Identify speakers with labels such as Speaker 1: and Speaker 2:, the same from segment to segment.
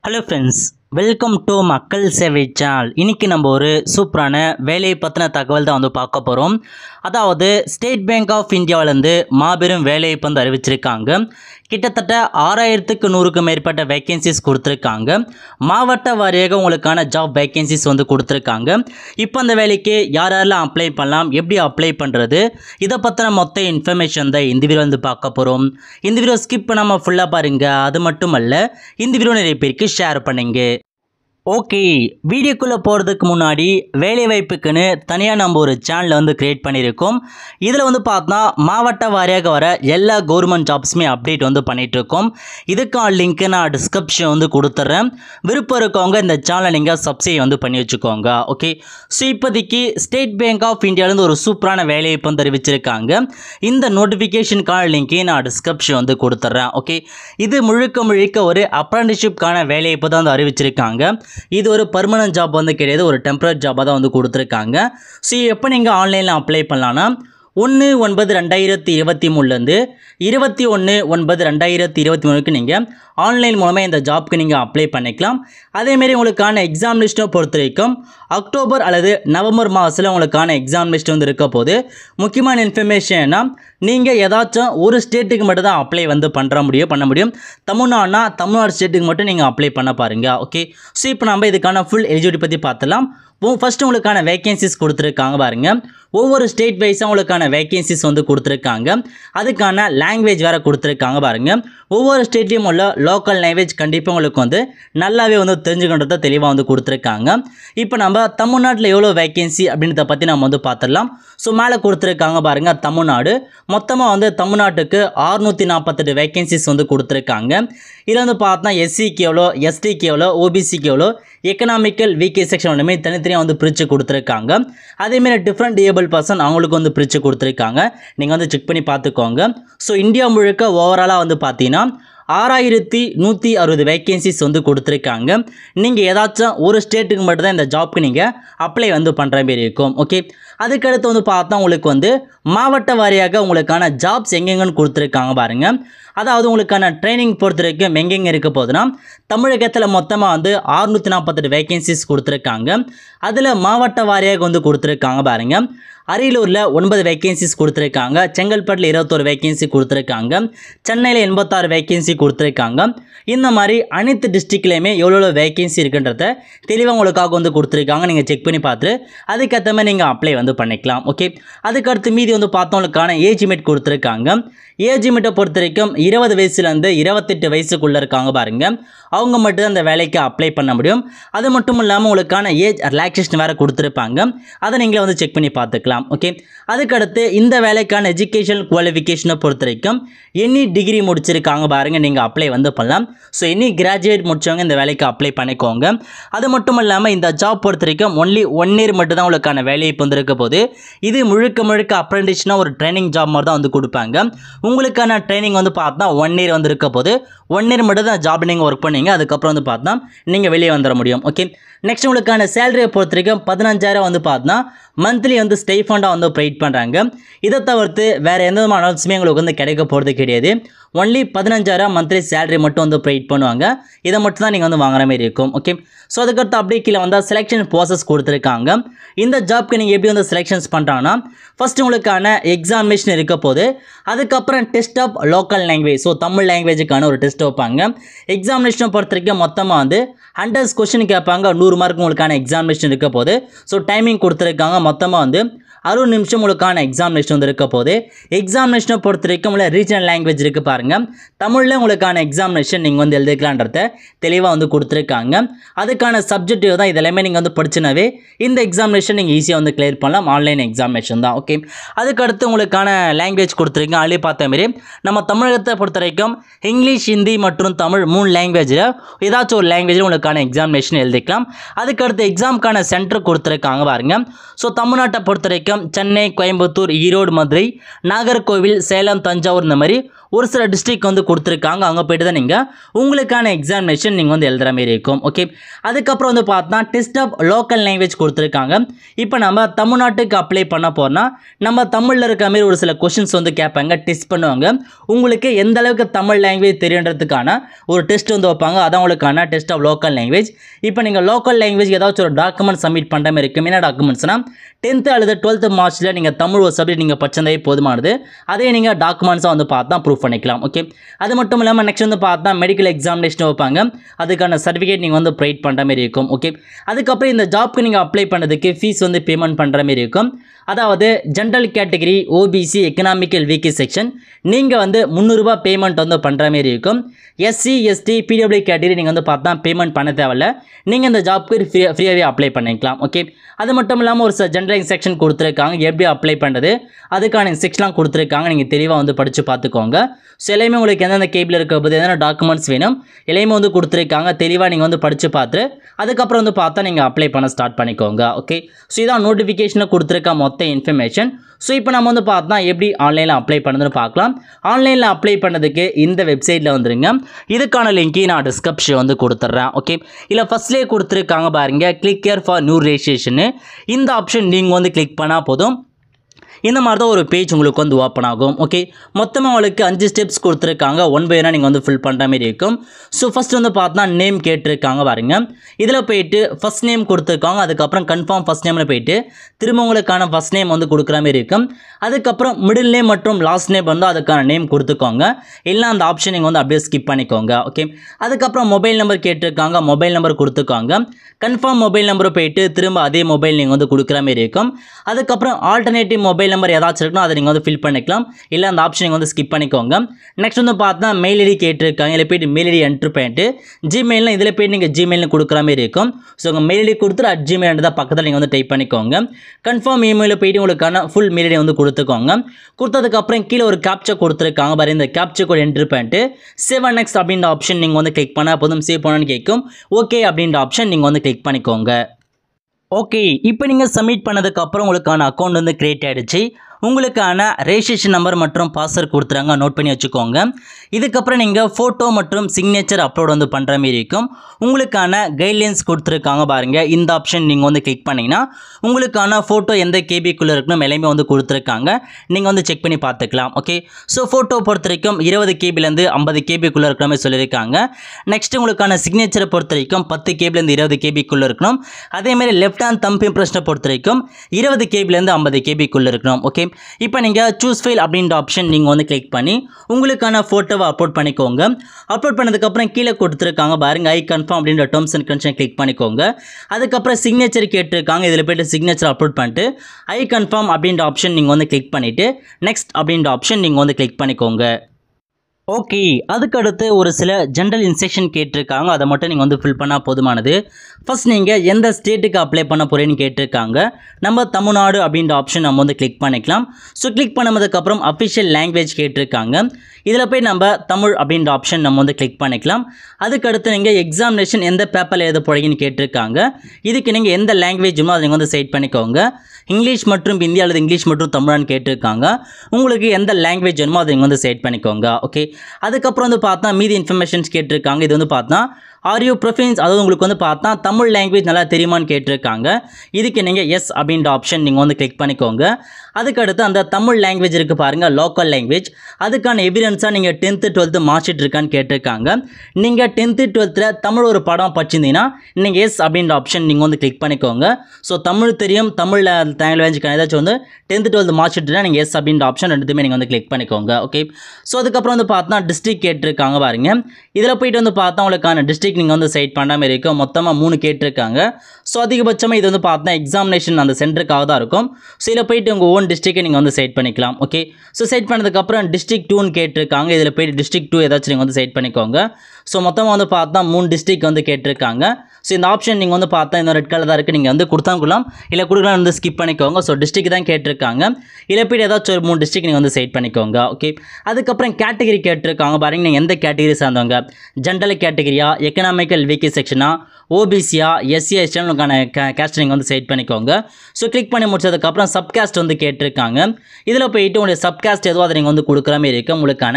Speaker 1: hello friends welcome to மக்கள் சேவை channel இன்னைக்கு நம்ம ஒரு சூப்பரான வேலையை பற்றின தகவல் தான் வந்து பார்க்க போகிறோம் அதாவது ஸ்டேட் பேங்க் ஆஃப் இந்தியாவிலேருந்து மாபெரும் வேலையை வந்து அறிவிச்சிருக்காங்க கிட்டத்தட்ட ஆறாயிரத்துக்கு நூறுக்கு மேற்பட்ட வேகன்சிஸ் கொடுத்துருக்காங்க மாவட்ட வாரியாக உங்களுக்கான ஜாப் வேகன்சிஸ் வந்து கொடுத்துருக்காங்க இப்போ அந்த வேலைக்கு யார் யாரெல்லாம் அப்ளை பண்ணலாம் எப்படி அப்ளை பண்ணுறது இதை பற்றின மொத்த இன்ஃபர்மேஷன் தான் இந்த வீடியோ வந்து பார்க்க போகிறோம் இந்த வீடியோ ஸ்கிப் பண்ணாமல் ஃபுல்லாக பாருங்கள் அது மட்டும் அல்ல இந்த வீடியோ நிறைய பேருக்கு ஷேர் பண்ணுங்க ஓகே வீடியோக்குள்ளே போகிறதுக்கு முன்னாடி வேலைவாய்ப்புக்குன்னு தனியாக நம்ம ஒரு சேனலை வந்து க்ரியேட் பண்ணியிருக்கோம் இதில் வந்து பார்த்தா மாவட்ட வாரியாக வர எல்லா கவர்மெண்ட் ஜாப்ஸுமே அப்டேட் வந்து பண்ணிகிட்ருக்கோம் இதுக்கான லிங்க்கு நான் டிஸ்கிரிப்ஷன் வந்து கொடுத்துட்றேன் விருப்பம் இருக்கவங்க இந்த சேனலை நீங்கள் சப்ஸ்கிரைப் வந்து பண்ணி வச்சுக்கோங்க ஓகே ஸோ இப்போதைக்கு ஸ்டேட் பேங்க் ஆஃப் இந்தியாவிலேருந்து ஒரு சூப்பரான வேலையை வந்து தெரிவிச்சிருக்காங்க இந்த நோட்டிஃபிகேஷனுக்கான லிங்க்கை நான் டிஸ்கிரிப்ஷன் வந்து கொடுத்துட்றேன் ஓகே இது முழுக்க முழுக்க ஒரு அப்ரண்டிஷிப்கான வேலையை இப்போ தான் வந்து அறிவிச்சிருக்காங்க இது ஒரு பர்மனன்ட் ஜாப் வந்து கிடையாது ஒரு டெம்பரரி ஜாபாக தான் வந்து கொடுத்துருக்காங்க ஸோ எப்போ நீங்கள் ஆன்லைனில் அப்ளை பண்ணலான்னா ஒன்று ஒன்பது ரெண்டாயிரத்தி இருபத்தி மூணுலேருந்து இருபத்தி ஒன்று ஒன்பது ரெண்டாயிரத்தி இருபத்தி மூணுக்கு நீங்கள் ஆன்லைன் மூலமாக இந்த ஜாப்க்கு நீங்கள் அப்ளை பண்ணிக்கலாம் அதேமாரி உங்களுக்கான எக்ஸாம் லிஸ்ட்டை பொறுத்த வரைக்கும் அக்டோபர் அல்லது நவம்பர் மாதத்தில் உங்களுக்கான எக்ஸாம் லிஸ்ட் வந்து இருக்க போது முக்கியமான இன்ஃபர்மேஷன்னா நீங்கள் ஏதாச்சும் ஒரு ஸ்டேட்டுக்கு மட்டும் தான் அப்ளை வந்து பண்ணுற முடியும் பண்ண முடியும் தமிழ்நாடுனா தமிழ்நாடு ஸ்டேட்டுக்கு மட்டும் நீங்கள் அப்ளை பண்ண பாருங்கள் ஓகே ஸோ இப்போ நம்ம இதுக்கான ஃபுல் எலிஜிபிலிட்டி பற்றி பார்த்துலாம் ஃபஸ்ட்டு உங்களுக்கான வேகன்சிஸ் கொடுத்துருக்காங்க பாருங்கள் ஒவ்வொரு ஸ்டேட் வைஸாக உங்களுக்கான வேகன்சிஸ் வந்து கொடுத்துருக்காங்க அதுக்கான லாங்குவேஜ் வேறு கொடுத்துருக்காங்க பாருங்கள் ஒவ்வொரு ஸ்டேட்லேயும் உள்ள லோக்கல் லாங்குவேஜ் கண்டிப்பாக உங்களுக்கு வந்து நல்லாவே வந்து தெரிஞ்சுக்கின்றத தெளிவாக வந்து கொடுத்துருக்காங்க இப்போ நம்ம தமிழ்நாட்டில் எவ்வளோ வேகன்சி அப்படின்றத பற்றி நம்ம வந்து பார்த்துடலாம் ஸோ மேலே கொடுத்துருக்காங்க பாருங்கள் தமிழ்நாடு மொத்தமாக வந்து தமிழ்நாட்டுக்கு ஆறுநூற்றி நாற்பத்தெட்டு வேகன்சிஸ் வந்து கொடுத்துருக்காங்க இதில் வந்து பார்த்தா எஸ்சிக்கு எவ்வளோ எஸ்டிக்கு எவ்வளோ ஓபிசிக்கு எவ்வளோ எக்கனாமிக்கல் வீக்கே செக்ஷன் ஒன்றுமே தனித்தனியாக வந்து பிரித்து கொடுத்துருக்காங்க அதேமாரி டிஃப்ரெண்ட் ஏபிள் பர்சன் அவங்களுக்கு வந்து பிரித்து கொடுத்துருக்காங்க நீங்கள் வந்து செக் பண்ணி பார்த்துக்கோங்க ஸோ இந்தியா முழுக்க ஓவராலாக வந்து பார்த்தீங்கன்னா ஆறாயிரத்தி நூற்றி அறுபது வேக்கன்சிஸ் வந்து கொடுத்துருக்காங்க நீங்கள் ஏதாச்சும் ஒரு ஸ்டேட்டுக்கு மட்டும் தான் இந்த ஜாப்க்கு நீங்கள் அப்ளை வந்து பண்ணுற மாரி இருக்கும் ஓகே அதுக்கடுத்து வந்து பார்த்தா உங்களுக்கு வந்து மாவட்ட வாரியாக உங்களுக்கான ஜாப்ஸ் எங்கெங்கன்னு கொடுத்துருக்காங்க பாருங்கள் அதாவது உங்களுக்கான ட்ரைனிங் பொறுத்த வரைக்கும் எங்கெங்கே இருக்க போதுன்னா தமிழகத்தில் மொத்தமாக வந்து அறுநூற்றி நாற்பத்தெட்டு வேகன்சிஸ் கொடுத்துருக்காங்க அதில் மாவட்ட வாரியாக வந்து கொடுத்துருக்காங்க பாருங்கள் அரியலூரில் ஒன்பது வேகன்சிஸ் கொடுத்துருக்காங்க செங்கல்பட்டில் இருபத்தோரு வேகன்சி கொடுத்துருக்காங்க சென்னையில் எண்பத்தாறு வேகன்சி கொடுத்துருக்காங்க இந்த மாதிரி அனைத்து டிஸ்ட்ரிக்ட்லேயுமே எவ்வளோ வேகன்சி இருக்குன்றத தெளிவாக உங்களுக்காக வந்து கொடுத்துருக்காங்க நீங்கள் செக் பண்ணி பார்த்து அதுக்கேற்ற மாதிரி நீங்கள் அப்ளை வந்து பண்ணிக்கலாம் ஓகே அதுக்கடுத்து மீதி வந்து பார்த்தவங்களுக்கான ஏஜ் லிமிட் கொடுத்துருக்காங்க ஏஜ் லிமிட்டை பொறுத்த வரைக்கும் இருபது வயசுலேருந்து இருபத்தெட்டு வயசுக்குள்ளே இருக்காங்க பாருங்கள் அவங்க மட்டும் அந்த வேலைக்கு அப்ளை பண்ண முடியும் அது மட்டும் இல்லாமல் உங்களுக்கான ஏஜ் ரிலாக்ஸேஷன் வேறு கொடுத்துருப்பாங்க அதை நீங்களே வந்து செக் பண்ணி பார்த்துக்கலாம் ஓகே அதுக்கடுத்து இந்த வேலைக்கான எஜுகேஷன் குவாலிஃபிகேஷனை பொறுத்த வரைக்கும் எனி டிகிரி முடிச்சிருக்காங்க பாருங்கள் நீங்கள் அப்ளை வந்து பண்ணலாம் ஸோ எனி கிராஜுவேட் முடிச்சவங்க இந்த வேலைக்கு அப்ளை பண்ணிக்கோங்க அது மட்டும் இல்லாமல் இந்த ஜாப் பொறுத்த வரைக்கும் ஒன்லி ஒன் இயர் மட்டும் தான் உங்களுக்கான வேலையை இப்போ வந்து இருக்க போது இது முழுக்க முழுக்க அப்ரெண்டிஸ்னால் ஒரு ட்ரைனிங் ஜாப் மாதிரி தான் வந்து கொடுப்பாங்க உங்களுக்கான ட்ரைனிங் வந்து பார்த்தா ஒன் இயர் வந்து இருக்க போது ஒன் இயர் மட்டும் தான் ஜாப் நீங்கள் ஒர்க் பண்ணீங்க அதுக்கப்புறம் வந்து பார்த்தா நீங்கள் வெளியே வந்துட முடியும் ஓகே நெக்ஸ்ட் உங்களுக்கான சேலரியை பொறுத்த வரைக்கும் பதினஞ்சாயிரம் வந்து பார்த்தா மந்த்லி வந்து ஸ்டைஃபண்டாக வந்து ப்ரைட் பண்ணுறாங்க இதை தவிர்த்து வேறு எந்த விதமான அனௌன்ஸுமே உங்களுக்கு வந்து கிடைக்க போகிறது கிடையாது ஒன்லி பதினஞ்சாயிரம் மந்த்லி சேலரி மட்டும் வந்து ப்ரைட் பண்ணுவாங்க இதை மட்டும் தான் நீங்கள் வந்து வாங்குற மாதிரி இருக்கும் ஓகே ஸோ அதுக்கடுத்து அப்படியே கீழே வந்தால் செலெக்ஷன் ப்ராசஸ் கொடுத்துருக்காங்க இந்த ஜாப்க்கு நீங்கள் எப்படி வந்து செலெக்ஷன்ஸ் பண்ணுறாங்கன்னா ஃபஸ்ட் உங்களுக்கான எக்ஸாமினேஷன் இருக்க போது அதுக்கப்புறம் test of local language so Tamil லாங்குவேஜுக்கான ஒரு டெஸ்ட் வைப்பாங்க எக்ஸாமினேஷனை பொறுத்த வரைக்கும் மொத்தமாக வந்து ஹண்ட்ரட்ஸ் கொஷின் கேட்பாங்க நூறு மார்க் உங்களுக்கான எக்ஸாமினேஷன் இருக்க போது ஸோ டைமிங் கொடுத்துருக்காங்க மொத்தமாக வந்து அறுபது நிமிஷம் உங்களுக்கான எக்ஸாமினேஷன் வந்து இருக்க போது எக்ஸாமினேஷனை பொறுத்த வரைக்கும் உள்ள ரீஜனல் லாங்குவேஜ் இருக்குது பாருங்கள் தமிழில் உங்களுக்கான எக்ஸாமினேஷன் நீங்கள் வந்து எழுதிக்கலான்றத தெளிவாக வந்து கொடுத்துருக்காங்க அதுக்கான சப்ஜெக்ட் தான் இதெல்லாமே நீங்கள் வந்து படிச்சினாவே இந்த எக்ஸாமினேஷன் நீங்கள் ஈஸியாக வந்து கிளியர் பண்ணலாம் ஆன்லைன் எக்ஸாமினேஷன் தான் ஓகே அதுக்கடுத்து உங்களுக்கான லாங்குவேஜ் கொடுத்துருக்கீங்க அதிலே பார்த்த மாரி நம்ம தமிழகத்தை பொறுத்த வரைக்கும் இங்கிலீஷ் ஹிந்தி மற்றும் தமிழ் மூணு லாங்குவேஜில் ஏதாச்சும் ஒரு லாங்குவேஜில் உங்களுக்கான எக்ஸாமினேஷன் எழுதிக்கலாம் அதுக்கடுத்து எக்ஸாமுக்கான சென்டர் கொடுத்துருக்காங்க பாருங்க ஸோ தமிழ்நாட்டை பொறுத்த வரைக்கும் சென்னை கோயம்புத்தூர் ஈரோடு மதுரை நாகர்கோவில் சேலம் தஞ்சாவூர் இந்த மாதிரி ஒரு சில டிஸ்ட்ரிக் வந்து கொடுத்துருக்காங்க அங்கே போயிட்டு தான் நீங்கள் உங்களுக்கான எக்ஸாமினேஷன் நீங்கள் வந்து எழுதுகிற மாதிரி இருக்கும் ஓகே அதுக்கப்புறம் வந்து பார்த்தா டெஸ்ட் ஆஃப் லோக்கல் லாங்குவேஜ் கொடுத்துருக்காங்க இப்போ நம்ம தமிழ்நாட்டுக்கு அப்ளை பண்ண போகிறோம்னா நம்ம தமிழில் இருக்க மாதிரி ஒரு சில கொஷின்ஸ் வந்து கேட்பாங்க டெஸ்ட் பண்ணுவாங்க உங்களுக்கு எந்த அளவுக்கு தமிழ் லாங்குவேஜ் தெரியுன்றதுக்கான ஒரு டெஸ்ட் வந்து வைப்பாங்க அதான் உங்களுக்கான டெஸ்ட் ஆஃப் லோக்கல் லாங்குவேஜ் இப்போ நீங்கள் லோக்கல் லாங்குவேஜ் ஏதாச்சும் ஒரு டாக்குமெண்ட் சப்மிட் பண்ணுற மாதிரி இருக்கும் என்ன டாக்குமெண்ட்ஸ்னால் டென்த்து அல்லது டுவெல்த்து மார்க்ஸில் நீங்கள் தமிழ் ஒரு சப்ஜெக்ட் நீங்கள் படிச்சதே போதுமானது அதே நீங்கள் டாக்குமெண்ட்ஸாக வந்து பார்த்தா ப்ரூவ் பண்ணிக்கலாம் ஓகே அது மட்டும் இல்லாமல் நெக்ஸ்ட் வந்து பார்த்தா மெடிக்கல் எக்ஸாமினேஷன் வைப்பாங்க அதுக்கான சர்டிஃபிகேட் நீங்கள் வந்து ப்ரொவைட் பண்ணுற மாதிரி இருக்கும் ஓகே அதுக்கப்புறம் இந்த ஜாப்க்கு நீங்கள் அப்ளை பண்ணுறதுக்கு ஃபீஸ் வந்து பேமெண்ட் பண்ணுற மாதிரி இருக்கும் அதாவது general category OBC economical weaker section நீங்கள் வந்து முந்நூறுரூபா பேமெண்ட் வந்து பண்ணுற மாதிரி இருக்கும் எஸ்சி எஸ்டி பிடபிள்யூ கேட்டகரி நீங்கள் வந்து பார்த்தா பேமெண்ட் பண்ண தேவையில்ல நீங்கள் இந்த ஜாப்க்கு ஃப்ரீ ஃப்ரீயாகவே அப்ளை பண்ணிக்கலாம் ஓகே அது மட்டும் இல்லாமல் ஒரு சில ஜென்ரல் செக்ஷன் கொடுத்துருக்காங்க எப்படி அப்ளை பண்ணுறது அதுக்கான செக்ஷன்லாம் கொடுத்துருக்காங்க நீங்கள் தெளிவாக வந்து படித்து பார்த்துக்கோங்க ஸோ எல்லாமே உங்களுக்கு எந்தெந்த கேபிள் இருக்க போது எந்தெந்த டாக்குமெண்ட்ஸ் வேணும் எல்லாமே வந்து கொடுத்துருக்காங்க தெளிவாக நீங்கள் வந்து படித்து பார்த்து அதுக்கப்புறம் வந்து பார்த்தா நீங்கள் அப்ளை பண்ண ஸ்டார்ட் பண்ணிக்கோங்க ஓகே ஸோ இதான் நோட்டிஃபிகேஷனில் கொடுத்துருக்க மொத்த இன்ஃபர்மேஷன் ஸோ இப்போ நம்ம வந்து பார்த்தா எப்படி ஆன்லைனில் அப்ளை பண்ணுறதுன்னு பார்க்கலாம் ஆன்லைனில் அப்ளை பண்ணதுக்கு இந்த வெப்சைட்டில் வந்துருங்க இதுக்கான லிங்க்கை நான் டிஸ்கிரிப்ஷன் வந்து கொடுத்துட்றேன் ஓகே இல்லை ஃபஸ்ட்லேயே கொடுத்துருக்காங்க பாருங்க கிளிக் கேர் ஃபார் நியூ ரெஜிஸ்ட்ரேஷனு இந்த ஆப்ஷன் நீங்கள் வந்து கிளிக் பண்ணால் போதும் இந்த மாதிரி தான் ஒரு பேஜ் உங்களுக்கு வந்து ஓப்பன் ஆகும் ஓகே மொத்தமாக உங்களுக்கு அஞ்சு ஸ்டெப்ஸ் கொடுத்துருக்காங்க ஒன் பை ஒன்னாக நீங்கள் வந்து ஃபில் பண்ணுற மாதிரி இருக்கும் ஸோ ஃபஸ்ட் வந்து பார்த்தா நேம் கேட்டிருக்காங்க பாருங்க இதில் போயிட்டு ஃபஸ்ட் நேம் கொடுத்துருக்காங்க அதுக்கப்புறம் கன்ஃபார்ம் ஃபஸ்ட் நேமில் போயிட்டு திரும்ப உங்களுக்கான ஃபஸ்ட் நேம் வந்து கொடுக்குற மாதிரி இருக்கும் அதுக்கப்புறம் மிடில் நேம் மற்றும் லாஸ்ட் நேம் வந்து அதுக்கான நேம் கொடுத்துக்கோங்க இல்லை அந்த ஆப்ஷன் நீங்கள் வந்து அப்படியே ஸ்கிப் பண்ணிக்கோங்க ஓகே அதுக்கப்புறம் மொபைல் நம்பர் கேட்டிருக்காங்க மொபைல் நம்பர் கொடுத்துக்கோங்க கன்ஃபார்ம் மொபைல் நம்பர் போயிட்டு திரும்ப அதே மொபைல் நீங்கள் வந்து கொடுக்குற மாதிரி இருக்கும் அதுக்கப்புறம் ஆல்டர்னேட்டிவ் மொபைல் நம்பர் ஏதாச்சும் இருக்குன்னா அதை நீங்கள் வந்து ஃபில் பண்ணிக்கலாம் இல்லை அந்த ஆப்ஷன் நீங்கள் வந்து ஸ்கிப் பண்ணிக்கோங்க நெக்ஸ்ட் வந்து பார்த்தா மெயில் ஐடி கேட்டிருக்காங்க இதில் போயிட்டு மெயில் ஐடி என்ட்ரு பண்ணிட்டு ஜிமெயிலில் இதில் போயிட்டு நீங்கள் ஜிமெயிலில் கொடுக்குற மாதிரி இருக்கும் ஸோ உங்கள் மெயில் ஐடி கொடுத்துட்டு அட் ஜிமெயில் தான் பக்கத்தில் நீங்கள் வந்து டைப் பண்ணிக்கோங்க கன்ஃபார்ம் இமெயிலில் போயிட்டு உங்களுக்கான ஃபுல் மெயில் ஐடி வந்து கொடுத்துக்கோங்க கொடுத்ததுக்கப்புறம் கீழே ஒரு கேப்ச்சர் கொடுத்துருக்காங்க பாரு இந்த கேப்ச்சர் கோட் என்ட்ரு பண்ணிட்டு செவன் நெக்ஸ்ட் அப்படின்ற ஆப்ஷன் நீங்கள் வந்து கிளிக் பண்ணால் போதும் சேவ் பண்ணணும்னு கேட்கும் ஓகே அப்படின்ற ஆப்ஷன் நீங்கள் வந்து கிளிக் பண்ணிக்கோங்க ஓகே இப்போ நீங்கள் சப்மிட் பண்ணதுக்கப்புறம் உங்களுக்கான அக்கௌண்ட் வந்து க்ரியேட் ஆகிடுச்சு உங்களுக்கான ரெஜிஸ்ட்ரேஷன் நம்பர் மற்றும் பாஸ்வேர்ட் கொடுத்துறாங்க நோட் பண்ணி வச்சுக்கோங்க இதுக்கப்புறம் நீங்கள் ஃபோட்டோ மற்றும் சிக்னேச்சர் அப்லோட் வந்து பண்ணுற மாதிரி இருக்கும் உங்களுக்கான கைட்லைன்ஸ் கொடுத்துருக்காங்க பாருங்கள் இந்த ஆப்ஷன் நீங்கள் வந்து கிளிக் பண்ணிங்கன்னா உங்களுக்கான ஃபோட்டோ எந்த கேபிக்குள்ளே இருக்கணும் எல்லாமே வந்து கொடுத்துருக்காங்க நீங்கள் வந்து செக் பண்ணி பார்த்துக்கலாம் ஓகே ஸோ ஃபோட்டோ பொறுத்த வரைக்கும் இருபது கேபிலேருந்து ஐம்பது கேபிக்குள்ளே இருக்கிற மாதிரி சொல்லியிருக்காங்க நெக்ஸ்ட் உங்களுக்கான சிக்னேச்சரை பொறுத்த வரைக்கும் பத்து கேபிலேருந்து இருபது கேபிக்குள்ளே இருக்கணும் அதேமாதிரி லெஃப்ட் ஹேண்ட் தம்ப் இம்ப்ரெஷனை பொறுத்த வரைக்கும் இருபது கேபிலேருந்து ஐம்பது கேபிக்குள்ளே இருக்கணும் ஓகே இப்போ நீங்கள் சூஸ் ஃபைல் அப்படின்ற ஆப்ஷன் நீங்கள் வந்து கிளிக் பண்ணி உங்களுக்கான ஃபோட்டோவை அப்லோட் பண்ணிக்கோங்க அப்லோட் பண்ணதுக்கப்புறம் கீழே கொடுத்துருக்காங்க பாருங்க ஐ கன்ஃபார்ம் அப்படின்ற டேர்ம்ஸ் அண்ட் கண்டிஷன் கிளிக் பண்ணிக்கோங்க அதுக்கப்புறம் சிக்னேச்சர் கேட்டிருக்காங்க இதில் போய்ட்டு சிக்னேச்சர் அப்லோட் பண்ணிட்டு ஐ கன்ஃபார்ம் அப்படின்ற ஆப்ஷன் நீங்கள் வந்து கிளிக் பண்ணிவிட்டு நெக்ஸ்ட் அப்படின்ற ஆப்ஷன் நீங்கள் வந்து கிளிக் பண்ணிக்கோங்க ஓகே அதுக்கடுத்து ஒரு சில ஜென்ரல் இன்ஸ்ட்ரக்ஷன் கேட்டிருக்காங்க அதை மட்டும் நீங்கள் வந்து ஃபில் பண்ணால் போதுமானது ஃபஸ்ட் நீங்கள் எந்த ஸ்டேட்டுக்கு அப்ளை பண்ண போகிறேன்னு கேட்டிருக்காங்க நம்ம தமிழ்நாடு அப்படின்ற ஆப்ஷன் நம்ம வந்து கிளிக் பண்ணிக்கலாம் ஸோ கிளிக் பண்ணதுக்கப்புறம் அஃபிஷியல் லாங்குவேஜ் கேட்டிருக்காங்க இதில் போய் நம்ம தமிழ் அப்படின்ற ஆப்ஷன் நம்ம வந்து கிளிக் பண்ணிக்கலாம் அதுக்கடுத்து நீங்கள் எக்ஸாமினேஷன் எந்த பேப்பரில் எழுத போகிறீங்கன்னு கேட்டிருக்காங்க இதுக்கு நீங்கள் எந்த லாங்குவேஜுமோ அதை நீங்கள் வந்து செட் பண்ணிக்கோங்க இங்கிலீஷ் மற்றும் ஹிந்தி அல்லது இங்கிலீஷ் மற்றும் தமிழான்னு கேட்டிருக்காங்க உங்களுக்கு எந்த லாங்குவேஜ் வேணுமோ அதை நீங்கள் வந்து செட் பண்ணிக்கோங்க ஓகே அதுக்கப்புறம் வந்து பார்த்தா மீதி இன்ஃபர்மேஷன்ஸ் கேட்டிருக்காங்க இது வந்து பார்த்தா ஆர் யூ ப்ரிஃபரன்ஸ் அதாவது உங்களுக்கு வந்து பார்த்தா தமிழ் லாங்குவேஜ் நல்லா தெரியுமான்னு கேட்டிருக்காங்க இதுக்கு நீங்கள் எஸ் அப்படின்ற ஆப்ஷன் நீங்கள் வந்து கிளிக் பண்ணிக்கோங்க அதுக்கடுத்து அந்த தமிழ் லாங்குவேஜ் இருக்குது பாருங்கள் லோக்கல் லாங்குவேஜ் அதுக்கான எவிடன்ஸாக நீங்கள் டென்த்து டுவெல்த்து மார்க் ஷீட் இருக்கான்னு கேட்டிருக்காங்க நீங்கள் டென்த்து டுவெல்த்தில் தமிழ் ஒரு படம் படிச்சிருந்தீங்கன்னா நீங்கள் எஸ் அப்படின்ற ஆப்ஷன் நீங்கள் வந்து கிளிக் பண்ணிக்கோங்க ஸோ தமிழ் தெரியும் தமிழ் லாங்குவேஜுக்கான ஏதாச்சும் வந்து டென்த்து டுவெல்த்து மார்க் ஷீட்னா நீங்கள் எஸ் அப்படின்ற ஆப்ஷன் ரெண்டுத்துமே நீங்கள் வந்து கிளிக் பண்ணிக்கோங்க ஓகே ஸோ அதுக்கப்புறம் வந்து பார்த்தா டிஸ்ட்ரிக் கேட்டிருக்காங்க பாருங்க இதில் போயிட்டு வந்து பார்த்தா உங்களுக்கான டிஸ்ட்ரிக் நீங்கள் வந்து செட் பண்ண மாதிரி இருக்கும் மொத்தமாக மூணு கேட்டிருக்காங்க ஸோ அதிகபட்சமாக இது வந்து பார்த்தா எக்ஸாமினேஷன் அந்த சென்டருக்காக தான் இருக்கும் ஸோ இதில் போயிட்டு உங்கள் ஓன் டிஸ்ட்ரிக்டை நீங்கள் வந்து செட் பண்ணிக்கலாம் ஓகே ஸோ செட் பண்ணதுக்கப்புறம் டிஸ்ட்ரிக் டூன்னு கேட்டிருக்காங்க இதில் போயிட்டு டிஸ்ட்ரிக் டூ ஏதாச்சும் நீங்கள் வந்து செட் பண்ணிக்கோங்க ஸோ மொத்தமாக வந்து பார்த்தா மூணு டிஸ்ட்ரிக் வந்து கேட்டிருக்காங்க ஸோ இந்த ஆப்ஷன் நீங்கள் வந்து பார்த்தா இந்த ரெட் கலர் தான் இருக்குது நீங்கள் வந்து கொடுத்தாங்கலாம் இல்லை கொடுக்கலாம் வந்து ஸ்கிப் பண்ணிக்கோங்க ஸோ டிஸ்ட்ரிக் தான் கேட்டிருக்காங்க இல்லை போயிட்டு ஏதாச்சும் ஒரு மூணு டிஸ்ட்ரிக் நீங்கள் வந்து செட் பண்ணிக்கோங்க ஓகே அதுக்கப்புறம் கேட்டகரி கேட்டிருக்காங்க பாருங்க நீங்கள் எந்த கேட்டகரி சார்ந்தவங்க ஜென்ரல் கேட்டகரியா எக்கனாமிக்கல் வீக்கி செக்ஷனா ஓபிசியா எஸ்சி எஸ்டினுக்கான கேஸ்ட் நீங்கள் வந்து செட் பண்ணிக்கோங்க ஸோ கிளிக் பண்ணி முடிச்சதுக்கப்புறம் சப்காஸ்ட் வந்து கேட்டிருக்காங்க இதில் போயிட்டு உங்களுடைய சப்காஸ்ட் எதுவோ அதை நீங்கள் வந்து கொடுக்குற மாதிரி இருக்கு உங்களுக்கான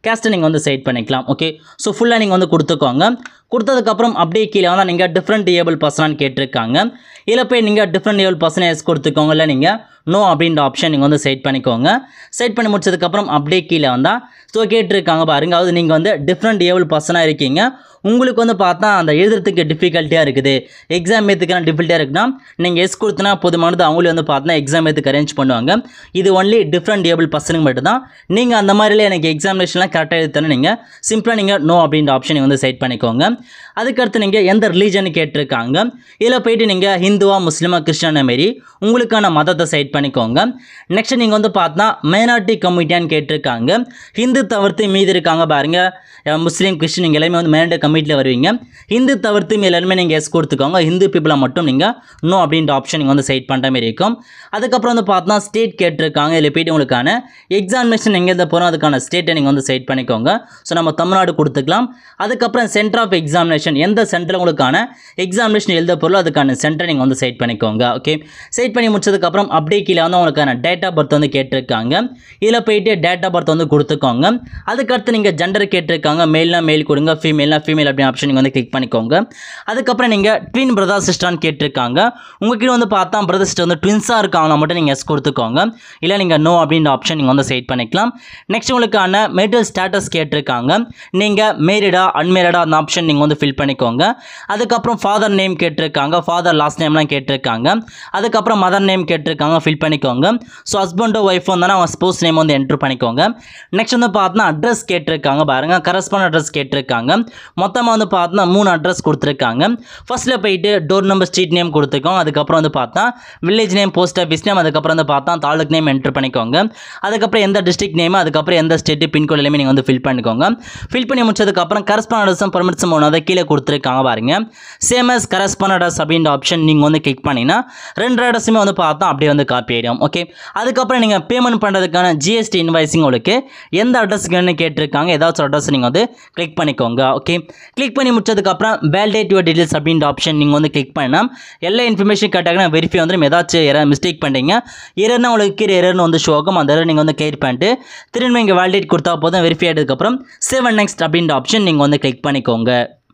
Speaker 1: கேஸ்ட்டை நீங்கள் வந்து செட் பண்ணிக்கலாம் ஓகே ஸோ ஃபுல்லாக நீங்கள் வந்து கொடுத்துக்கோங்க கொடுத்ததுக்கப்புறம் அப்படியே கீழே வந்து நீங்கள் டிஃப்ரெண்ட் ஏபிள் பர்சனான்னு கேட்டிருக்காங்க இதில் போய் நீங்கள் டிஃப்ரெண்ட் ஏபிள் பர்சனை எஸ் கொடுத்துக்கோங்க இல்லை நீங்கள் நோ அப்படின்ற ஆப்ஷன் நீங்கள் வந்து செட் பண்ணிக்கோங்க செட் பண்ணி முடிச்சதுக்கப்புறம் அப்படியே கீழே வந்தால் ஸோ கேட்டிருக்காங்க பாருங்க அதாவது நீங்கள் வந்து டிஃப்ரெண்ட் ஏபிள் பர்சனாக இருக்கீங்க உங்களுக்கு வந்து பார்த்தா அந்த எழுதுறதுக்கு டிஃபிகல்ட்டியாக இருக்குது எக்ஸாம் ஏற்றுக்கான டிஃபிகல்ட்டியாக இருக்குன்னா நீங்கள் எஸ் கொடுத்தனா போதுமானது அவங்களே வந்து பார்த்தா எக்ஸாம் ஏற்றுக்கு அரேஞ்ச் பண்ணுவாங்க இது ஒன்லி டிஃப்ரெண்ட் ஏபிள் பர்சனுக்கு மட்டும் தான் நீங்கள் அந்த மாதிரில எனக்கு எக்ஸாமினேஷன்லாம் கரெக்டாக எழுதுனா நீங்கள் சிம்பிளாக நீங்கள் நோ அப்படின்ற ஆப்ஷனை வந்து செட் பண்ணிக்கோங்க அதுக்கடுத்து நீங்கள் எந்த ரிலீஜன் கேட்டிருக்காங்க இதில் போயிட்டு நீங்கள் ஹிந்துவா முஸ்லீமா கிறிஸ்டியான மாரி உங்களுக்கான மதத்தை செட் பண்ணிக்கோங்க நெக்ஸ்ட் நீங்கள் வந்து பார்த்தா மைனாரிட்டி கம்யூனிட்டியான்னு கேட்டிருக்காங்க ஹிந்து தவிர்த்து மீதி இருக்காங்க பாருங்க அஹ் முஸ்லீம் கிறிஸ்டின் நீங்கள் எல்லாமே வந்து மைனாரிட்டி கம்யூனிட்டியில் வருவீங்க ஹிந்து தவிர்த்து மீதி எல்லாருமே நீங்கள் எஸ் கொடுத்துக்கோங்க ஹிந்து பீப்புளை மட்டும் நீங்கள் நோ அப்படின்ற ஆப்ஷன் நீங்கள் வந்து செட் பண்ணுற மாதிரி இருக்கும் அதுக்கப்புறம் வந்து பார்த்தா ஸ்டேட் கேட்டிருக்காங்க இதில் போயிட்டு உங்களுக்கான எக்ஸாமினேஷன் எங்கேருந்து போகிறோம் அதுக்கான ஸ்டேட்டை நீங்கள் வந்து செட் பண்ணிக்கோங்க ஸோ நம்ம தமிழ்நாடு கொடுத்துக்கலாம் அதுக்கப்புறம் சென்டர் ஆஃப் எக்ஸாமினேஷன் எந்த சென்டரில் உங்களுக்கான எக்ஸாமினேஷன் எழுத பொருளோ அதுக்கான சென்டரை நீங்கள் வந்து செட் பண்ணிக்கோங்க ஓகே செட் பண்ணி முடிச்சதுக்கப்புறம் அப்படியே கீழே வந்து உங்களுக்கான டேட் ஆஃப் பர்த் வந்து கேட்டிருக்காங்க இதில் போயிட்டு டேட் ஆஃப் பர்த் வந்து கொடுத்துக்கோங்க அதுக்கடுத்து நீங்கள் ஜெண்டர் கேட்டிருக்காங்க மேல்னா மேல் கொடுங்க ஃபீமேல்னா ஃபீமேல் அப்படின்னு ஆப்ஷன் நீங்கள் வந்து கிளிக் பண்ணிக்கோங்க அதுக்கப்புறம் நீங்கள் ட்வின் பிரதர் சிஸ்டர்னு கேட்டிருக்காங்க உங்ககிட்ட வந்து பார்த்தா பிரதர் சிஸ்டர் வந்து ட்வின்ஸாக இருக்காங்களா மட்டும் நீங்கள் எஸ் கொடுத்துக்கோங்க இல்லை நீங்கள் நோ அப்படின்ற ஆப்ஷன் நீங்கள் வந்து செட் பண்ணிக்கலாம் நெக்ஸ்ட் உங்களுக்கான மெரிட்டல் ஸ்டேட்டஸ் கேட்டிருக்காங்க நீங்கள் மேரிடா அன்மேரிடா அந்த ஆப்ஷன் நீங்கள் வந்து ஃபில் பண்ணிக்கோங்க அதுக்கப்புறம் ஃபாதர் நேம் கேட்டிருக்காங்க ஃபாதர் லாஸ்ட் நேம்லாம் கேட்டிருக்காங்க அதுக்கப்புறம் மதர் நேம் கேட்டிருக்காங்க ஃபில் பண்ணிக்கோங்க ஸோ ஹஸ்பண்டோ ஒய்ஃபோ தானே அவங்க ஸ்போஸ் நேம் வந்து என்ட்ரு பண்ணிக்கோங்க நெக்ஸ்ட் வந்து பார்த்தா அட்ரஸ் கேட்டிருக்காங்க பாருங்க கரஸ்பாண்ட் அட்ரஸ் கேட்டிருக்காங்க மொத்தமாக வந்து பார்த்தா மூணு அட்ரஸ் கொடுத்துருக்காங்க ஃபர்ஸ்ட்டில் போயிட்டு டோர் நம்பர் ஸ்ட்ரீட் நேம் கொடுத்துருக்கோம் அதுக்கப்புறம் வந்து பார்த்தா village name post office name அதுக்கப்புறம் வந்து பார்த்தா தாலுக் நேம் என்ட்ரு பண்ணிக்கோங்க அதுக்கப்புறம் எந்த டிஸ்ட்ரிக்ட் நேம் அதுக்கப்புறம் எந்த ஸ்டேட்டு பின்கோட் எல்லாமே நீங்கள் வந்து ஃபில் பண்ணிக்கோங்க ஃபில் பண்ணி முடிச்சதுக்கப்புறம் கரஸ்பாண்ட் அட்ரஸும் பர்மிட்ஸும் ஒன்று அதை கீழே கொடுத்துருக்காங்க பாருங்க சேம் as கரஸ்பாண்ட் அட்ரஸ் அப்படின்ற ஆப்ஷன் நீங்கள் வந்து கிளிக் பண்ணிங்கன்னா ரெண்டு அட்ரஸுமே வந்து பார்த்தா அப்படியே வந்து காப்பி ஆகிடும் ஓகே அதுக்கப்புறம் நீங்கள் பேமெண்ட் பண்ணுறதுக்கான ஜிஎஸ்டி இன்வாய்ஸிங் உங்களுக்கு எந்த அட்ரஸ்க்குன்னு கேட்டிருக்காங்க ஏதாச்சும் அட்ரஸ் நீங்கள் வந்து கிளிக் பண்ணிக்கோங்க ஓகே கிளிக் பண்ணி முடிச்சதுக்கப்புறம் வேலிடேட் யுவர் டீடைல்ஸ் அப்படின்ற ஆப்ஷன் நீங்கள் வந்து கிளிக் பண்ணால் எல்லா இன்ஃபர்மேஷன் கேட்டாங்கன்னா வெரிஃபை வந்துடும் ஏதாச்சும் யாராவது மிஸ்டேக் பண்ணுறீங்க எரர்னா உங்களுக்கு கீழே எரர்னு வந்து ஷோ ஆகும் அந்த எரர் நீங்கள் வந்து கிளியர் பண்ணிட்டு திரும்ப இங்கே வேலிடேட் கொடுத்தா போதும் வெரிஃபை ஆனதுக்கப்புறம் செவன் நெக்ஸ்ட் அப்படின்ற ஆப்ஷன் நீங்கள் வந்து கிளிக் பண்ணிக்கோங்க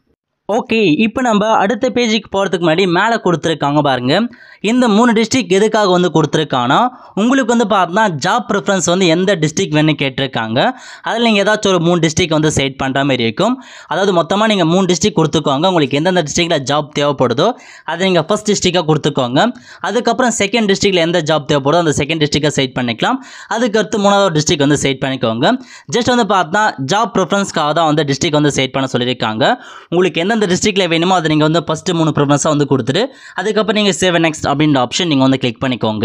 Speaker 1: ஓகே இப்போ நம்ம அடுத்த பேஜுக்கு போகிறதுக்கு முன்னாடி மேலே கொடுத்துருக்காங்க பாருங்க இந்த மூணு டிஸ்ட்ரிக் எதுக்காக வந்து கொடுத்துருக்காங்கன்னா உங்களுக்கு வந்து பார்த்தா ஜாப் ப்ரிஃபரன்ஸ் வந்து எந்த டிஸ்ட்ரிக் வேணும் கேட்டிருக்காங்க அதில் நீங்கள் ஏதாச்சும் ஒரு மூணு டிஸ்ட்ரிக் வந்து செட் பண்ணுற மாதிரி இருக்கும் அதாவது மொத்தமாக நீங்கள் மூணு டிஸ்ட்ரிக் கொடுத்துக்கோங்க உங்களுக்கு எந்தெந்த டிஸ்ட்ரிக்டில் ஜாப் தேவைப்படுதோ அதை நீங்கள் ஃபஸ்ட் டிஸ்ட்ரிக்டாக கொடுத்துக்கோங்க அதுக்கப்புறம் செகண்ட் டிஸ்ட்ரிக்டில் எந்த ஜாப் தேவைப்படுதோ அந்த செகண்ட் டிஸ்ட்ரிக்டை செட் பண்ணிக்கலாம் அதுக்கடுத்து மூணாவது டிஸ்ட்ரிக் வந்து செட் பண்ணிக்கோங்க ஜஸ்ட் வந்து பார்த்தா ஜாப் ப்ரிஃபரன்ஸ்க்காக தான் வந்து டிஸ்ட்ரிக் வந்து செட் பண்ண சொல்லியிருக்காங்க உங்களுக்கு எந்தெந்த டிஸ்ட்ரிக்டில் வேணுமோ அதை நீங்கள் வந்து ஃபஸ்ட்டு மூணு ப்ரிஃபரன்ஸாக வந்து கொடுத்துட்டு அதுக்கப்புறம் நீங்கள் சேவ் நெக்ஸ்ட் அப்படின்ற ஆப்ஷன் நீங்கள் வந்து கிளிக் பண்ணிக்கோங்க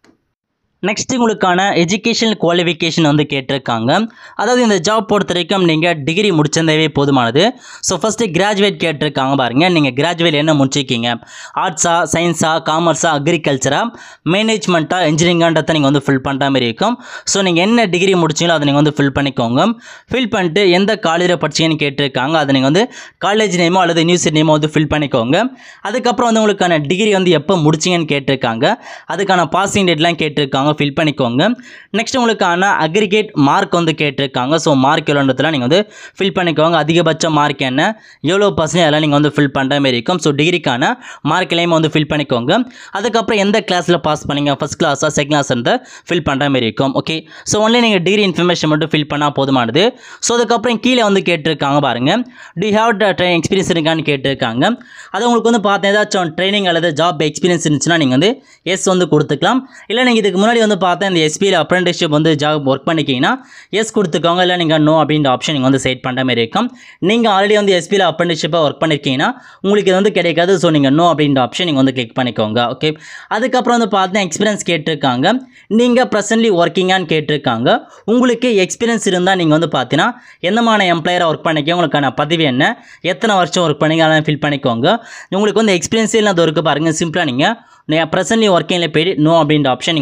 Speaker 1: நெக்ஸ்ட் உங்களுக்கான எஜுகேஷன் குவாலிஃபிகேஷன் வந்து கேட்டிருக்காங்க அதாவது இந்த ஜாப் பொறுத்த வரைக்கும் நீங்கள் டிகிரி முடிச்சிருந்தவே போதுமானது ஸோ ஃபஸ்ட்டு கிராஜுவேட் கேட்டிருக்காங்க பாருங்கள் நீங்கள் கிராஜுவேட் என்ன முடிச்சிருக்கீங்க ஆர்ட்ஸா சயின்ஸா காமர்ஸா அக்ரிகல்ச்சரா மேனேஜ்மெண்ட்டா இன்ஜினியரிங்கான்றதை நீங்கள் வந்து ஃபில் பண்ணுற மாதிரி இருக்கும் ஸோ நீங்கள் என்ன டிகிரி முடிச்சீங்களோ அதை நீங்கள் வந்து ஃபில் பண்ணிக்கோங்க ஃபில் பண்ணிட்டு எந்த காலேஜில் படிச்சீங்கன்னு கேட்டிருக்காங்க அதை நீங்கள் வந்து காலேஜ் நேமோ அல்லது யூனிவர்சிட்டி நேமோ வந்து ஃபில் பண்ணிக்கோங்க அதுக்கப்புறம் வந்து உங்களுக்கான டிகிரி வந்து எப்போ முடிச்சிங்கன்னு கேட்டிருக்காங்க அதுக்கான பாசிங் டேட்லாம் கேட்டிருக்காங்க ஃபில் பண்ணிக்கோங்க நெக்ஸ்ட் உங்களுக்கான அக்ரிகேட் மார்க் வந்து கேட்டிருக்காங்க ஸோ மார்க் எவ்வளோன்றதுலாம் நீங்கள் வந்து ஃபில் பண்ணிக்கோங்க அதிகபட்ச மார்க் என்ன எவ்வளோ பர்சன்ட் அதெல்லாம் நீங்கள் வந்து ஃபில் பண்ணுற மாதிரி இருக்கும் ஸோ டிகிரிக்கான மார்க் எல்லாமே வந்து ஃபில் பண்ணிக்கோங்க அதுக்கப்புறம் எந்த கிளாஸில் பாஸ் பண்ணீங்க ஃபஸ்ட் கிளாஸாக செகண்ட் கிளாஸ் ஃபில் பண்ணுற மாதிரி இருக்கும் ஓகே ஸோ ஒன்லி நீங்கள் டிகிரி இன்ஃபர்மேஷன் மட்டும் ஃபில் பண்ணால் போதுமானது ஸோ அதுக்கப்புறம் கீழே வந்து கேட்டிருக்காங்க பாருங்கள் டி ஹேவ் ட்ரைனிங் எக்ஸ்பீரியன்ஸ் இருக்கான்னு கேட்டிருக்காங்க அது உங்களுக்கு வந்து பார்த்தா ஏதாச்சும் ட்ரைனிங் அல்லது ஜாப் எக்ஸ்பீரியன்ஸ் இருந்துச்சுன்னா நீங்கள் வந்து எஸ் வந்து கொடுத்துக்கலாம் இல்லை நீங்கள் இதுக்கு முன்னாடி வந்து பார்த்தா இந்த எஸ்பியில் அப்ரெண்டிஸ்ஷிப் வந்து ஜாப் ஒர்க் பண்ணிக்கிங்கன்னா எஸ் கொடுத்துக்கோங்க இல்லை நீங்கள் நோ அப்படின்ற ஆப்ஷன் நீங்கள் வந்து செட் பண்ணுற மாதிரி இருக்கும் நீங்கள் ஆல்ரெடி வந்து எஸ்பியில் அப்ரெண்டிஸ்ஷிப்பாக ஒர்க் பண்ணியிருக்கீங்கன்னா உங்களுக்கு இது வந்து கிடைக்காது ஸோ நீங்கள் நோ அப்படின்ற ஆப்ஷன் நீங்கள் வந்து கிளிக் பண்ணிக்கோங்க ஓகே அதுக்கப்புறம் வந்து பார்த்தா எக்ஸ்பீரியன்ஸ் கேட்டிருக்காங்க நீங்கள் ப்ரெசன்ட்லி ஒர்க்கிங்கான்னு கேட்டிருக்காங்க உங்களுக்கு எக்ஸ்பீரியன்ஸ் இருந்தால் நீங்கள் வந்து பார்த்தீங்கன்னா எந்தமான எம்ப்ளாயராக ஒர்க் பண்ணிக்க உங்களுக்கான பதவி என்ன எத்தனை வருஷம் ஒர்க் பண்ணீங்க அதெல்லாம் ஃபில் பண்ணிக்கோங்க உங்களுக்கு வந்து எக்ஸ்பீரியன்ஸே இல்லாத ஒர்க்கு பாருங்கள் சிம்பிளாக நீங்கள் நீங்கள் ப்ரெசன்ட்லி ஒர்க்கிங்கில் போயிட்டு நோ அப்படின்ற ஆப்ஷன் நீங்கள் வந்து டிக்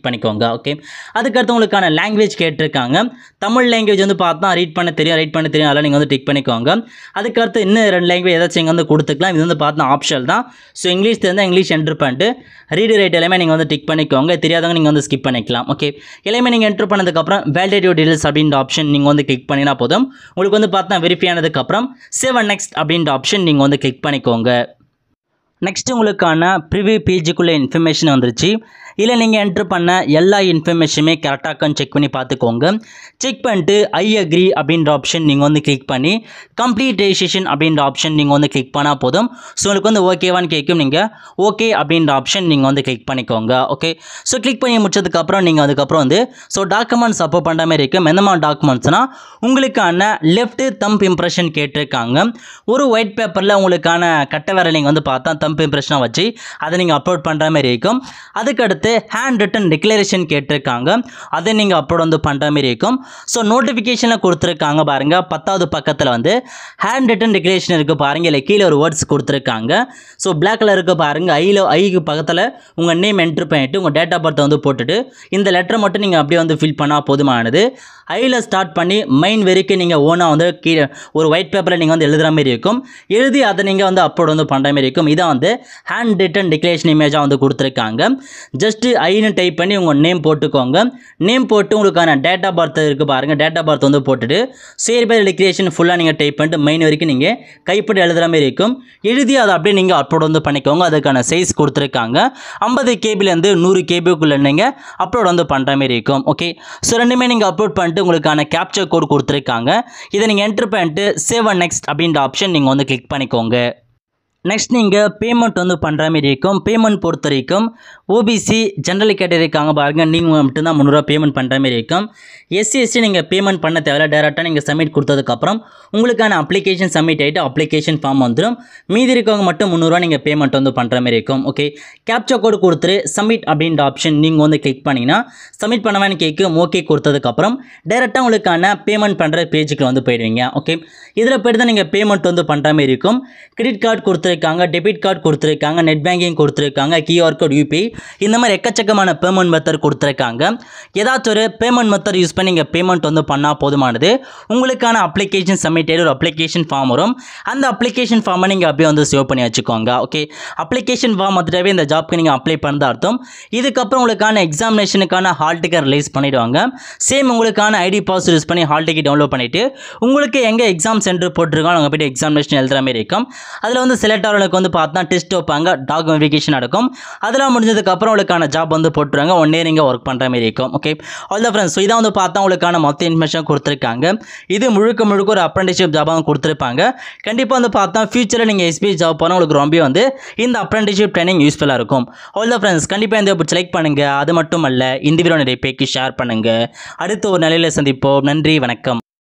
Speaker 1: பண்ணிக்கோங்க ஓகே அதுக்கடுத்து உங்களுக்கான லாங்குவேஜ் கேட்டிருக்காங்க தமிழ் லாங்குவேஜ் வந்து பார்த்தா ரீட் பண்ண தெரியும் ரைட் பண்ண தெரியும் அதெல்லாம் நீங்கள் வந்து டிக் பண்ணிக்கோங்க அதுக்கடுத்து இன்னும் ரெண்டு லாங்குவேஜ் ஏதாச்சும் இங்கே வந்து கொடுத்துக்கலாம் இது வந்து பார்த்தா ஆப்ஷனல் தான் ஸோ இங்கிலீஷ் தெரிந்தால் இங்கிலீஷ் என்ட்ரு பண்ணிட்டு ரீடு ரைட் எல்லாமே நீங்கள் வந்து டிக் பண்ணிக்கோங்க தெரியாதவங்க நீங்கள் வந்து ஸ்கிப் பண்ணிக்கலாம் ஓகே எல்லாமே நீங்கள் என்ட்ரு பண்ணதுக்கப்புறம் வேலிடேட்டிவ் டீடைல்ஸ் அப்படின்ற ஆப்ஷன் நீங்கள் வந்து கிளிக் பண்ணினா போதும் உங்களுக்கு வந்து பார்த்தா வெரிஃபை ஆனதுக்கப்புறம் சேவ் அண்ட் நெக்ஸ்ட் அப்படின்ற ஆப்ஷன் நீங்கள் வந்து கிளிக் பண்ணிக்கோங்க நெக்ஸ்ட் உங்களுக்கான ப்ரிவியூ பேஜுக்குள்ளே இன்ஃபர்மேஷன் வந்துருச்சு இதில் நீங்கள் என்ட்ரு பண்ண எல்லா இன்ஃபர்மேஷனுமே கரெக்டாக செக் பண்ணி பார்த்துக்கோங்க செக் பண்ணிட்டு ஐ அக்ரி அப்படின்ற ஆப்ஷன் நீங்கள் வந்து கிளிக் பண்ணி கம்ப்ளீட் ரெஜிஸ்ட்ரேஷன் அப்படின்ற ஆப்ஷன் நீங்கள் வந்து கிளிக் பண்ணால் போதும் ஸோ உங்களுக்கு வந்து ஓகேவான்னு கேட்கும் நீங்கள் ஓகே அப்படின்ற ஆப்ஷன் நீங்கள் வந்து கிளிக் பண்ணிக்கோங்க ஓகே ஸோ கிளிக் பண்ணி முடிச்சதுக்கப்புறம் நீங்கள் அதுக்கப்புறம் வந்து ஸோ டாக்குமெண்ட்ஸ் அப்லோட் பண்ணுற மாதிரி இருக்கும் எந்த மாதிரி டாக்குமெண்ட்ஸ்னால் உங்களுக்கான லெஃப்ட் தம்ப் இம்ப்ரெஷன் கேட்டிருக்காங்க ஒரு ஒயிட் பேப்பரில் உங்களுக்கான கட்ட விரல் நீங்கள் வந்து பார்த்தா தம்ப் இம்ப்ரெஷனாக வச்சு அதை நீங்கள் அப்லோட் பண்ணுற மாதிரி இருக்கும் அதுக்கடுத்து ஹேண்ட் ரிட்டன் டிக்ளரேஷன் கேட்டிருக்காங்க அதை நீங்கள் அப்லோட் வந்து பண்ணுற மாதிரி இருக்கும் ஸோ நோட்டிஃபிகேஷனில் கொடுத்துருக்காங்க பாருங்கள் பத்தாவது பக்கத்தில் வந்து ஹேண்ட் ரிட்டன் டிக்ளரேஷன் இருக்குது பாருங்கள் இல்லை கீழே ஒரு வேர்ட்ஸ் கொடுத்துருக்காங்க ஸோ பிளாக் கலர் இருக்குது பாருங்கள் ஐயில் ஐக்கு பக்கத்தில் உங்கள் நேம் என்ட்ரு பண்ணிவிட்டு உங்கள் டேட் ஆஃப் பர்த்தை வந்து போட்டுட்டு இந்த லெட்டரை மட்டும் நீங்கள் அப்படியே வந்து ஃபில் பண்ணால் போதுமானது ஐயில் ஸ்டார்ட் பண்ணி மைன் வரைக்கும் நீங்கள் ஓனாக வந்து கீழே ஒரு ஒயிட் பேப்பரில் நீங்கள் வந்து எழுதுகிற மாதிரி இருக்கும் எழுதி அதை நீங்கள் வந்து அப்லோட் வந்து பண்ணுற மாதிரி இருக்கும் இதான் வந்து ஹேண்ட் ரிட்டன் டிக்ளரேஷன் இமேஜாக வந்து கொடுத்துருக்காங்க ஜஸ்ட்டு ஐன்னு டைப் பண்ணி உங்கள் நேம் போட்டுக்கோங்க நேம் போட்டு உங்களுக்கான டேட் ஆஃப் பர்த் இருக்குது பாருங்கள் டேட் ஆஃப் பர்த் வந்து போட்டுட்டு சேர் பை டிக்ளரேஷன் ஃபுல்லாக நீங்கள் டைப் பண்ணிட்டு மெயின் வரைக்கும் நீங்கள் கைப்படி எழுதுகிற மாதிரி இருக்கும் எழுதி அதை அப்படியே நீங்கள் அப்லோட் வந்து பண்ணிக்கோங்க அதுக்கான சைஸ் கொடுத்துருக்காங்க ஐம்பது கேபிலேருந்து நூறு கேபிக்குள்ளே நீங்கள் அப்லோட் வந்து பண்ணுற மாதிரி இருக்கும் ஓகே ஸோ ரெண்டுமே நீங்கள் அப்லோட் பண்ணிட்டு உங்களுக்கான கேப்சர் கோட் கொடுத்துருக்காங்க இதை நீங்கள் என்ட்ரு பண்ணிட்டு சேவ் அண்ட் நெக்ஸ்ட் அப்படின்ற ஆப்ஷன் நீங்கள் வந்து கிளிக் பண்ணிக்கோங்க நெக்ஸ்ட் நீங்கள் பேமெண்ட் வந்து பண்ணுற மாதிரி இருக்கும் பேமெண்ட் பொறுத்த வரைக்கும் ஓபிசி ஜென்ரல் கேட்டகரி இருக்காங்க பாருங்க நீங்கள் மட்டும்தான் முந்நூறுரூவா பேமெண்ட் பண்ணுற மாதிரி இருக்கும் எஸ்சி எஸ்சி நீங்கள் பேமெண்ட் பண்ண தேவையில்ல டேரெக்டாக நீங்கள் சப்மிட் கொடுத்ததுக்கப்புறம் உங்களுக்கான அப்ளிகேஷன் சப்மிட் ஆகிட்டு அப்ளிகேஷன் ஃபார்ம் வந்துடும் மீதி இருக்கவங்க மட்டும் முந்நூறுரூவா நீங்கள் பேமெண்ட் வந்து பண்ணுற மாதிரி இருக்கும் ஓகே கேப்சா கோடு கொடுத்துட்டு சப்மிட் அப்படின்ற ஆப்ஷன் நீங்கள் வந்து கிளிக் பண்ணிங்கன்னா சப்மிட் பண்ணவேன்னு கேட்கும் ஓகே கொடுத்ததுக்கப்புறம் டேரெக்டாக உங்களுக்கான பேமெண்ட் பண்ணுற பேஜுக்கு வந்து போயிடுவீங்க ஓகே இதில் போய்ட்டு தான் நீங்கள் பேமெண்ட் வந்து பண்ணுற மாதிரி இருக்கும் கிரெடிட் கார்டு கொடுத்துருக்காங்க டெபிட் கார்டு கொடுத்துருக்காங்க நெட் பேங்கிங் கொடுத்துருக்காங்க கியூஆர் கோட் யூபிஐ இந்த மாதிரி எக்கச்சக்கமான பேமெண்ட் மெத்தட் கொடுத்துருக்காங்க ஏதாச்சும் ஒரு பேமெண்ட் மெத்தட் யூஸ் பண்ணி நீங்கள் பேமெண்ட் வந்து பண்ணால் போதுமானது உங்களுக்கான அப்ளிகேஷன் சப்மிட் ஒரு அப்ளிகேஷன் ஃபார்ம் வரும் அந்த அப்ளிகேஷன் ஃபார்மை நீங்கள் அப்படியே வந்து சேவ் பண்ணி வச்சுக்கோங்க ஓகே அப்ளிகேஷன் ஃபார்ம் வந்துட்டாவே இந்த ஜாப்க்கு நீங்கள் அப்ளை பண்ணதா அர்த்தம் இதுக்கப்புறம் உங்களுக்கான எக்ஸாமினேஷனுக்கான ஹால் டிக்கெட் ரிலீஸ் பண்ணிவிடுவாங்க சேம் உங்களுக்கான ஐடி பாஸ் யூஸ் பண்ணி ஹால் டிக்கெட் டவுன்லோட் பண்ணிவிட்டு உங்களுக்கு எங்கே எக்ஸாம் சென்டர் போட்டிருக்காங்க அங்கே போய்ட்டு எக்ஸாமினேஷன் எழுதுற மாதிரி இருக்கும் அதில் வந்து செலக்ட் ஆகிறவங்களுக்கு வந்து பார்த்தா டெஸ்ட் வைப்பாங்க டாக் வெரிஃபிகேஷன் நடக்கும் அதெல்லாம் முடிஞ்சதுக்கப்புறம் உங்களுக்கான ஜாப் வந்து போட்டுருவாங்க ஒன் இயர் நீங்கள் ஒர்க் பண்ணுற மாதிரி இருக்கும் okay all the friends so இதான் வந்து பார்த்தா உங்களுக்கான மொத்த இன்ஃபர்மேஷன் கொடுத்துருக்காங்க இது முழுக்க முழுக்க ஒரு அப்ரெண்டிஸ்ஷிப் ஜாபாக கொடுத்துருப்பாங்க கண்டிப்பாக வந்து பார்த்தா ஃபியூச்சரில் நீங்கள் எஸ்பிஐ ஜாப் போனால் உங்களுக்கு ரொம்ப வந்து இந்த அப்ரெண்டிஸ்ஷிப் ட்ரைனிங் யூஸ்ஃபுல்லாக இருக்கும் ஆல் த ஃப்ரெண்ட்ஸ் கண்டிப்பாக இந்த பிடிச்சி லைக் பண்ணுங்கள் அது மட்டும் அல்ல இந்த வீடியோ நிறைய பேருக்கு ஷேர் பண்ணுங்கள் அடுத்த ஒரு நிலையில் சந்திப்போம் நன்றி வணக்கம்